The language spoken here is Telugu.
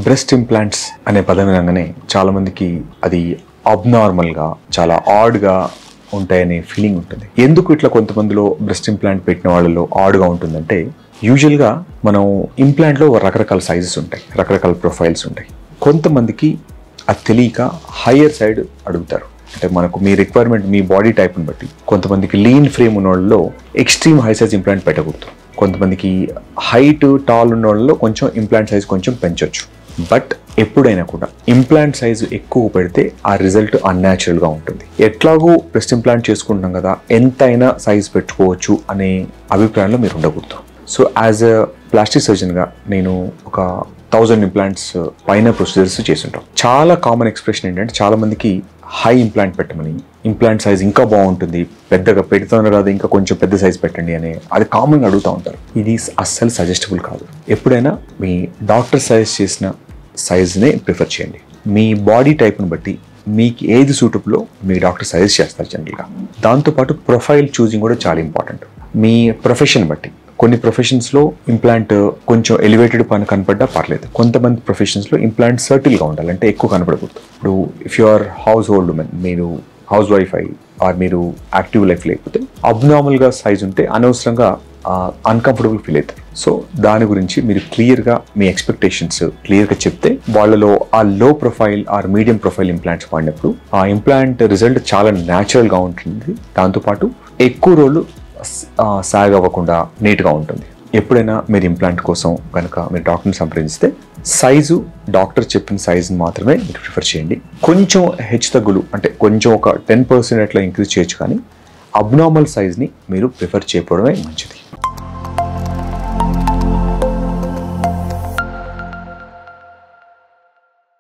బ్రెస్ట్ ఇంప్లాంట్స్ అనే పదం వినగానే చాలా మందికి అది అబ్నార్మల్గా చాలా ఆడ్గా ఉంటాయనే ఫీలింగ్ ఉంటుంది ఎందుకు ఇట్లా కొంతమందిలో బ్రెస్ట్ ఇంప్లాంట్ పెట్టిన వాళ్ళలో ఆడ్గా ఉంటుందంటే యూజువల్గా మనం ఇంప్లాంట్లో రకరకాల సైజెస్ ఉంటాయి రకరకాల ప్రొఫైల్స్ ఉంటాయి కొంతమందికి అది తెలియక హయ్యర్ సైడ్ అడుగుతారు అంటే మనకు మీ రిక్వైర్మెంట్ మీ బాడీ టైప్ని బట్టి కొంతమందికి లీన్ ఫ్రేమ్ ఉన్న వాళ్ళలో ఎక్స్ట్రీమ్ హై సైజ్ ఇంప్లాంట్ పెట్టకూడదు కొంతమందికి హైట్ టాల్ ఉన్న వాళ్ళలో కొంచెం ఇంప్లాంట్ సైజ్ కొంచెం పెంచవచ్చు బట్ ఎప్పుడైనా కూడా ఇంప్లాంట్ సైజు ఎక్కువ పెడితే ఆ రిజల్ట్ అన్యాచురల్గా ఉంటుంది ఎట్లాగూ బ్రెస్ట్ ఇంప్లాంట్ చేసుకుంటున్నాం కదా ఎంతైనా సైజ్ పెట్టుకోవచ్చు అనే అభిప్రాయంలో మీరు ఉండకూడదు సో యాజ్ అ ప్లాస్టిక్ సర్జన్గా నేను ఒక థౌజండ్ ఇంప్లాంట్స్ పైన ప్రొసీజర్స్ చేస్తుంటాం చాలా కామన్ ఎక్స్ప్రెషన్ ఏంటంటే చాలా మందికి హై ఇంప్లాంట్ పెట్టమని ఇంప్లాంట్ సైజ్ ఇంకా బాగుంటుంది పెద్దగా పెడుతున్నారు కదా ఇంకా కొంచెం పెద్ద సైజ్ పెట్టండి అని అది కామన్గా అడుగుతూ ఉంటారు ఇది అస్సలు సజెస్టబుల్ కాదు ఎప్పుడైనా మీ డాక్టర్ సజెస్ట్ చేసిన సైజ్నే ప్రిఫర్ చేయండి మీ బాడీ టైప్ని బట్టి మీకు ఏది సూటబుల్లో మీ డాక్టర్ సజెస్ట్ చేస్తారు జనరల్గా దాంతోపాటు ప్రొఫైల్ చూసింగ్ కూడా చాలా ఇంపార్టెంట్ మీ ప్రొఫెషన్ బట్టి కొన్ని ప్రొఫెషన్స్లో ఇంప్లాంట్ కొంచెం ఎలివేటెడ్ పని కనపడ్డా పర్లేదు కొంతమంది ప్రొఫెషన్స్లో ఇంప్లాంట్ సర్టిల్గా ఉండాలి అంటే ఎక్కువ కనపడకూడదు ఇప్పుడు if you are household women మీరు హౌస్ వైఫ్ అయ్యి ఆర్ మీరు యాక్టివ్ లైఫ్ లేకపోతే అబ్నార్మల్గా సైజ్ ఉంటే అనవసరంగా అన్కంఫర్టబుల్ ఫీల్ అవుతారు సో దాని గురించి మీరు క్లియర్గా మీ ఎక్స్పెక్టేషన్స్ క్లియర్గా చెప్తే వాళ్ళలో ఆ low profile or medium profile implants వాడినప్పుడు ఆ ఇంప్లాంట్ రిజల్ట్ చాలా న్యాచురల్గా ఉంటుంది దాంతోపాటు ఎక్కువ రోజులు సాగ్ అవ్వకుండా నీట్గా ఉంటుంది ఎప్పుడైనా మీరు ఇంప్లాంట్ కోసం కనుక మీరు డాక్టర్ని సంప్రదిస్తే సైజు డాక్టర్ చెప్పిన సైజుని మాత్రమే మీరు ప్రిఫర్ చేయండి కొంచెం హెచ్చు తగ్గులు అంటే కొంచెం ఒక టెన్ పర్సెంట్ అట్లా ఇంక్రీజ్ చేయొచ్చు కానీ అబ్నార్మల్ సైజ్ని మీరు ప్రిఫర్ చేయకపోవడమే మంచిది